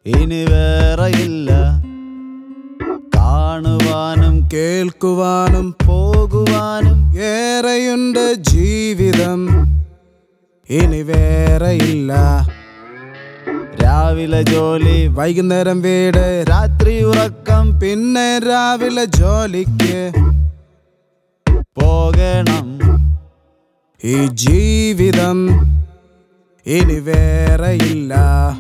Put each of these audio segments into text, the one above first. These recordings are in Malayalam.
ഇനി വേറെയില്ല കാണുവാനും കേൾക്കുവാനും പോകുവാനും ഏറെയുണ്ട് ജീവിതം ഇനി വേറെയില്ല രാവിലെ ജോലി വൈകുന്നേരം വീട് രാത്രി ഉറക്കം പിന്നെ രാവിലെ ജോലിക്ക് പോകണം ഈ ജീവിതം ഇനി വേറെയില്ല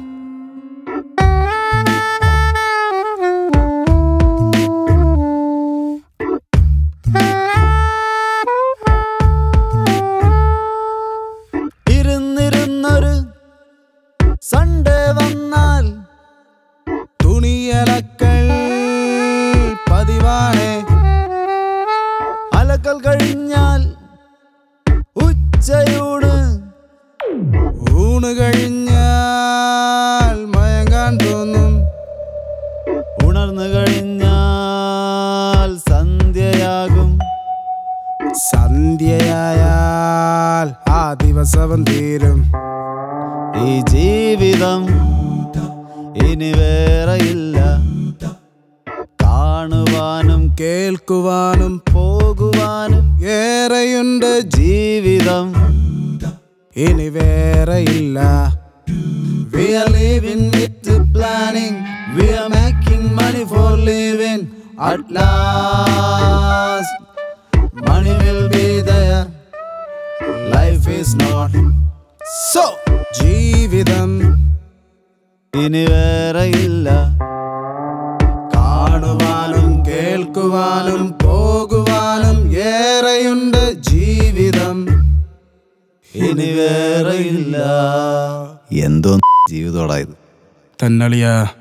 ഇരുന്നിരുന്നൊരു സൺഡേ വന്നാൽ തുണിയലക്കൽ പതിവാണേ അലക്കൽ കഴിഞ്ഞാൽ ഉച്ചയൂണ് ഊണ് കഴിഞ്ഞാൽ മയങ്ങാൻ തോന്നും ഉണർന്നു കഴിഞ്ഞാൽ സന്ധ്യയാകും സന്ധ്യയായാൽ ആ ദിവസവും തീരും ഈ ജീവിതം ഇനി വേറെയില്ല കാണുവാനും കേൾക്കുവാനും പോകുവാനും ഏറെയുണ്ട് ജീവിതം ഇനി വേറെയില്ല We are living with the planning. We are making money for living. At last, money will be there. Life is not. So ജീവിതം ഇനി വേറെയില്ല കാണുവാനും കേൾക്കുവാനും പോകുവാനും ഏറെയുണ്ട് ജീവിതം ഇനി വേറെയില്ല എന്തോ ജീവിതോടായത് തന്നളിയാ